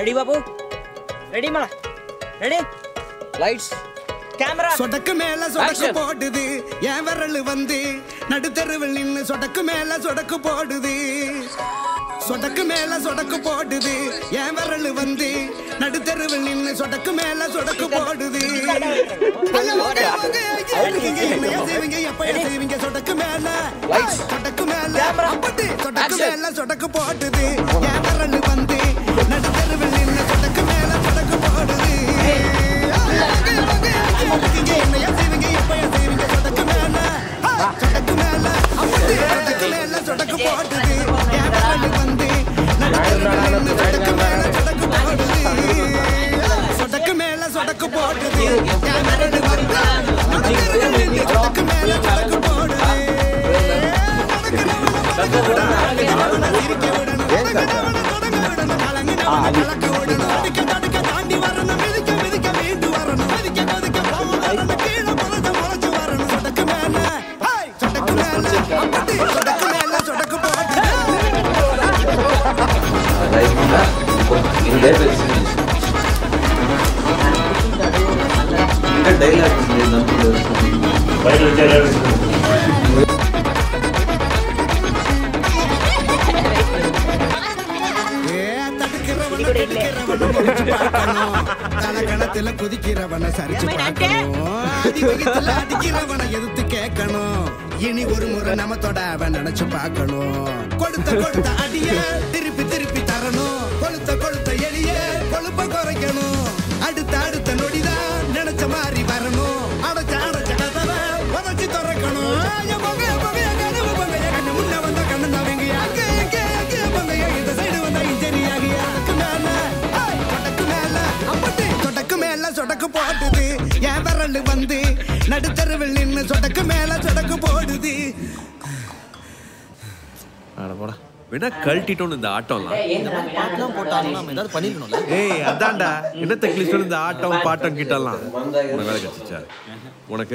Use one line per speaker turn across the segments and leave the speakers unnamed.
Ready Babu ready மலா ready lights camera
சொடக்கு மேல சொடக்கு
Action.
போடுது என் விரல் வந்து நடுத்தருவில் நின்னு சொடக்கு மேல சொடக்கு போடுது சொடக்கு மேல சொடக்கு போடுது என் விரல் வந்து நடுத்தருவில் நின்னு சொடக்கு மேல சொடக்கு போடுது அங்க வாங்க, வாங்க, ஐயா, இருக்கீங்க, என்னையா செய்வீங்க, எப்பயா செய்வீங்க? சொடக்கு மேல சொடக்கு மேல அப்படி சொடக்கு மேல சொடக்கு போடுது என் விரல் வந்து நடுத்தருவில் நின்னு சொடக்கு மேல சொடக்கு போடுது வாங்க, வாங்க, ஐயா, இருக்கீங்க, என்னையா செய்வீங்க, எப்பயா செய்வீங்க? சொடக்கு மேல சொடக்கு மேல அப்படி சொடக்கு மேல சொடக்கு போடுது என் விரல் வந்து நடுத்தருவில் நின்னு சொடக்கு மேல சொடக்கு போடுது சொடக்கு மேல சொடக்கு போடுது என் விரல் வந்து நடுத்தருவில் நின்னு சொடக்கு மேல சொடக்கு போடுது
இந்த டைலாக்
தலகணத்துல குதிக்கிறவன சரிச்சு பார்க்கணும் அடி வயித்துல அடிக்கிறவன எதிர்த்து கேட்கணும் இனி ஒரு முறை நம்ம தொட அவன் நினைச்சு பார்க்கணும் கொடுத்த கொடுத்த அடிய திருப்பி திருப்பி தரணும் கொளுத்த கொளுத்த எளிய கொழுப்ப குறைக்கணும் அடுத்த அடுத்த நொடிதான் நினைச்ச மாதிரி வரணும் அடைச்ச அடைச்ச கதவை உதச்சி திறக்கணும் என் மகன், என் மகன், என் கனவு மகன், என் கண்ணு முன்ன வந்த கண்ணு தவங்க அங்கே இங்கே அங்கே மங்க இந்த சைடு வந்த இன்ஜினியாகி அதுக்கு மேல ஏய், சொடக்கு மேல அப்படி சொடக்கு மேல சொடக்கு போடுது என் விரல் வந்து நடுத்தருவில் நின்னு சொடக்கு மேல சொடக்கு போடுது
அட போடா வேணா கழட்டிட்டோம் இந்த ஆட்டம்லாம்
பாட்டுலாம் போட்டாலும் நம்ம ஏதாவது பண்ணிருக்கணும்ல
ஏய் அதான்டா என்னத்த கிளிச்சோம் இந்த ஆட்டம் பாட்டம் கிட்டலாம் உனக்கு வேலை கிடைச்சிச்சா உனக்கு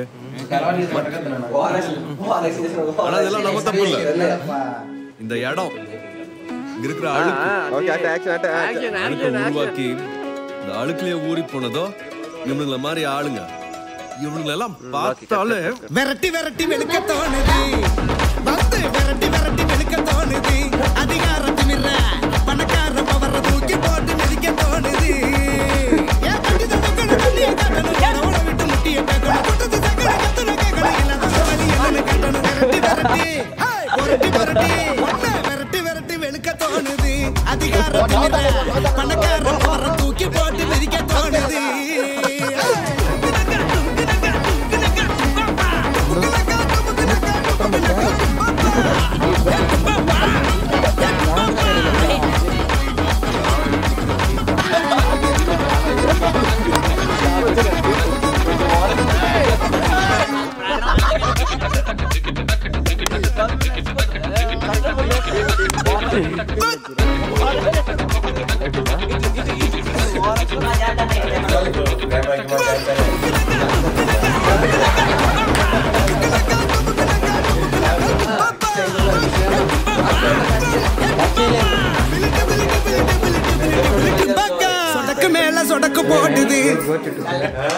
ஆனா இதெல்லாம் நம்ம தப்பு இல்ல இந்த இடம் இங்க இருக்கிற அழுக்கு அழுக்க உருவாக்கி இந்த அழுக்குலயே ஊறி போனதோ இவனுங்கள மாதிரி ஆளுங்க இவனுங்களெல்லாம் பார்த்தாலே
விரட்டி விரட்டி வெளுக்க தோணுது வந்து விரட்டி விரட்டி வெளுக்க தோணுது அதிகார திமிர பணக்கார பவர தூக்கி போட்டு மிதிக்க தோணுது ஏன் பண்டித மக்கள் தண்ணியை காட்டணும் கடவுளை விட்டு முட்டியை கேட்கணும் குட்டத்து சக்கரை கத்துன கேட்கணும் இல்லாத வழி என்னன்னு கட்டணும் விரட்டி விரட்டி ஹேய், புரட்டி புரட்டி ஒண்ணு விரட்டி விரட்டி வெளுக்க தோணுது அதிகார திமிர பணக்கார பவர தூக்கி போட்டு மிதிக்க தோணுது சொடக்கு மேல சொடக்கு போடுது